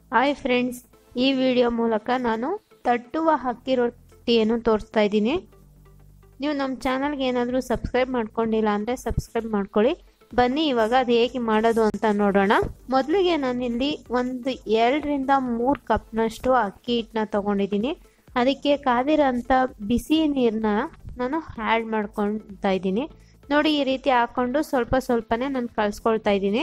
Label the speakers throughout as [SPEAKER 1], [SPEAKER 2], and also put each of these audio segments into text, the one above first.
[SPEAKER 1] hi friends ಈ video ಮೂಲಕ ನಾನು ತಟ್ಟುವ ಅಕ್ಕಿ ರೊಟ್ಟಿಯನ್ನು ತೋರಿಸ್ತಾ ಇದ್ದೀನಿ ನೀವು ನಮ್ಮ ಚಾನಲ್ಗೆ ಏನಾದರೂ ಸಬ್ಸ್ಕ್ರೈಬ್ ಮಾಡ್ಕೊಂಡಿಲ್ಲ ಅಂದರೆ ಸಬ್ಸ್ಕ್ರೈಬ್ ಮಾಡ್ಕೊಳ್ಳಿ ಬನ್ನಿ ಇವಾಗ ಅದು ಹೇಗೆ ಮಾಡೋದು ಅಂತ ನೋಡೋಣ ಮೊದಲಿಗೆ ನಾನಿಲ್ಲಿ ಒಂದು ಎರಡರಿಂದ ಮೂರು ಕಪ್ನಷ್ಟು ಅಕ್ಕಿ ಹಿಟ್ಟನ್ನ ತೊಗೊಂಡಿದ್ದೀನಿ ಅದಕ್ಕೆ ಕಾದಿರೋಂಥ ಬಿಸಿ ನೀರನ್ನ ನಾನು ಆ್ಯಡ್ ಮಾಡ್ಕೊತಾ ಇದ್ದೀನಿ ನೋಡಿ ಈ ರೀತಿ ಹಾಕ್ಕೊಂಡು ಸ್ವಲ್ಪ ಸ್ವಲ್ಪನೇ ನಾನು ಕಳಿಸ್ಕೊಳ್ತಾ ಇದ್ದೀನಿ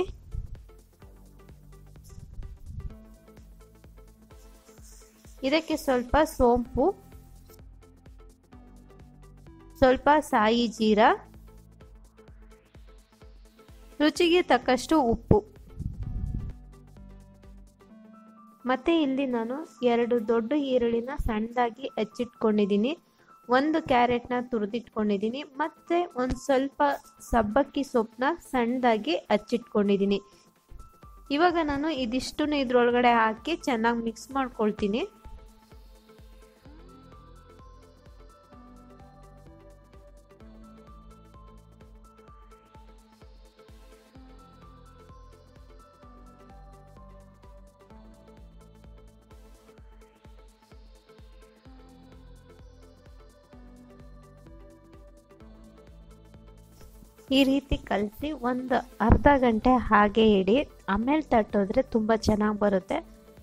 [SPEAKER 1] ಇದಕ್ಕೆ ಸ್ವಲ್ಪ ಸೋಂಪು ಸ್ವಲ್ಪ ಸಾಯಿ ಜೀರ ರುಚಿಗೆ ತಕ್ಕಷ್ಟು ಉಪ್ಪು ಮತ್ತೆ ಇಲ್ಲಿ ನಾನು ಎರಡು ದೊಡ್ಡ ಈರುಳ್ಳಿನ ಸಣ್ಣದಾಗಿ ಹೆಚ್ಚಿಟ್ಕೊಂಡಿದ್ದೀನಿ ಒಂದು ಕ್ಯಾರೆಟ್ನ ತುರಿದಿಟ್ಕೊಂಡಿದ್ದೀನಿ ಮತ್ತೆ ಒಂದು ಸ್ವಲ್ಪ ಸಬ್ಬಕ್ಕಿ ಸೊಪ್ಪನ್ನ ಸಣ್ಣದಾಗಿ ಹಚ್ಚಿಟ್ಕೊಂಡಿದ್ದೀನಿ ಇವಾಗ ನಾನು ಇದಿಷ್ಟು ಇದ್ರೊಳಗಡೆ ಹಾಕಿ ಚೆನ್ನಾಗಿ ಮಿಕ್ಸ್ ಮಾಡ್ಕೊಳ್ತೀನಿ ಈ ರೀತಿ ಕಲಸಿ ಒಂದು ಅರ್ಧ ಗಂಟೆ ಹಾಗೆ ಇಡಿ ಆಮೇಲೆ ತಟ್ಟೋದ್ರೆ ತುಂಬ ಚೆನ್ನಾಗಿ ಬರುತ್ತೆ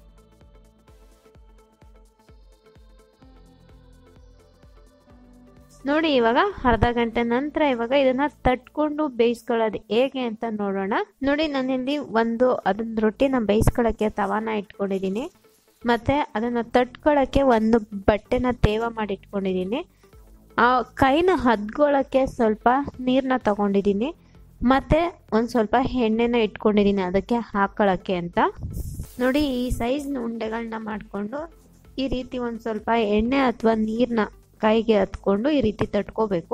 [SPEAKER 1] ನೋಡಿ ಇವಾಗ ಅರ್ಧ ಗಂಟೆ ನಂತರ ಇವಾಗ ಇದನ್ನ ತಟ್ಕೊಂಡು ಬೇಯಿಸ್ಕೊಳ್ಳೋದು ಹೇಗೆ ಅಂತ ನೋಡೋಣ ನೋಡಿ ನಾನಿಲ್ಲಿ ಒಂದು ಅದನ್ನ ರೊಟ್ಟಿನ ಬೇಯಿಸ್ಕೊಳ್ಳೋಕ್ಕೆ ತವಾನ ಇಟ್ಕೊಂಡಿದ್ದೀನಿ ಮತ್ತೆ ಅದನ್ನ ತಟ್ಕೊಳ್ಳೋಕ್ಕೆ ಒಂದು ಬಟ್ಟೆನ ತೇವ ಮಾಡಿ ಇಟ್ಕೊಂಡಿದ್ದೀನಿ ಆ ಕೈನ ಹದ್ಗೊಳಕ್ಕೆ ಸ್ವಲ್ಪ ನೀರನ್ನ ತಗೊಂಡಿದ್ದೀನಿ ಮತ್ತು ಒಂದು ಸ್ವಲ್ಪ ಎಣ್ಣೆನ ಇಟ್ಕೊಂಡಿದ್ದೀನಿ ಅದಕ್ಕೆ ಹಾಕೊಳ್ಳೋಕ್ಕೆ ಅಂತ ನೋಡಿ ಈ ಸೈಜ್ನ ಉಂಡೆಗಳನ್ನ ಮಾಡಿಕೊಂಡು ಈ ರೀತಿ ಒಂದು ಸ್ವಲ್ಪ ಎಣ್ಣೆ ಅಥವಾ ನೀರನ್ನ ಕೈಗೆ ಹತ್ಕೊಂಡು ಈ ರೀತಿ ತಟ್ಕೋಬೇಕು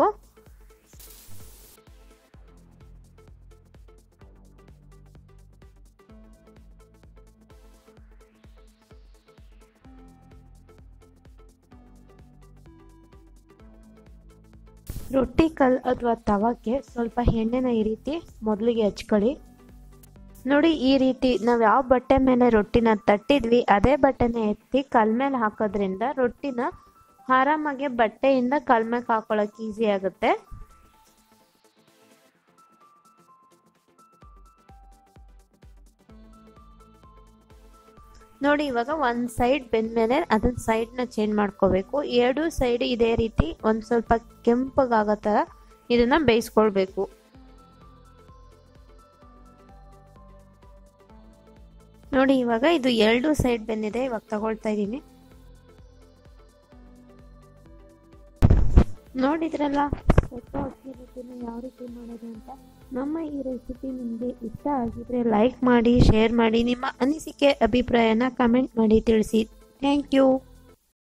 [SPEAKER 1] ರೊಟ್ಟಿ ಕಲ್ ಅಥವಾ ತವಕ್ಕೆ ಸ್ವಲ್ಪ ಎಣ್ಣೆನ ಈ ರೀತಿ ಮೊದಲಿಗೆ ಹಚ್ಕೊಳ್ಳಿ ನೋಡಿ ಈ ರೀತಿ ನಾವು ಯಾವ ಬಟ್ಟೆ ಮೇಲೆ ರೊಟ್ಟಿನ ತಟ್ಟಿದ್ವಿ ಅದೇ ಬಟ್ಟೆನ ಎತ್ತಿ ಕಲ್ ಮೇಲೆ ಹಾಕೋದ್ರಿಂದ ರೊಟ್ಟಿನ ಆರಾಮಾಗಿ ಬಟ್ಟೆಯಿಂದ ಕಲ್ ಮೇಲೆ ಹಾಕೊಳ್ಳೋಕೆ ಈಸಿ ಆಗುತ್ತೆ ನೋಡಿ ಇವಾಗ ಒಂದು ಸೈಡ್ ಬೆಂದ್ಮೇಲೆ ಅದನ್ನ ಸೈಡ್ನ ಚೇಂಜ್ ಮಾಡ್ಕೋಬೇಕು ಎರಡು ಸೈಡ್ ಇದೇ ರೀತಿ ಒಂದು ಸ್ವಲ್ಪ ಕೆಂಪಗಾಗೋ ಥರ ಇದನ್ನ ಬೇಯಿಸ್ಕೊಳ್ಬೇಕು ನೋಡಿ ಇವಾಗ ಇದು ಎರಡು ಸೈಡ್ ಬೆಂದಿದೆ ಇವಾಗ ತಗೊಳ್ತಾ ಇದ್ದೀನಿ ನೋಡಿದ್ರಲ್ಲ ಹೊಸ ಅಕ್ಕಿ ರೊಟ್ಟಿನ ಯಾವ ರೀತಿ ಮಾಡೋದು ಅಂತ ನಮ್ಮ ಈ ರೆಸಿಪಿ ನಿಮಗೆ ಇಷ್ಟ ಆಗಿದ್ರೆ ಲೈಕ್ ಮಾಡಿ ಶೇರ್ ಮಾಡಿ ನಿಮ್ಮ ಅನಿಸಿಕೆ ಅಭಿಪ್ರಾಯನ ಕಮೆಂಟ್ ಮಾಡಿ ತಿಳಿಸಿ ಥ್ಯಾಂಕ್ ಯು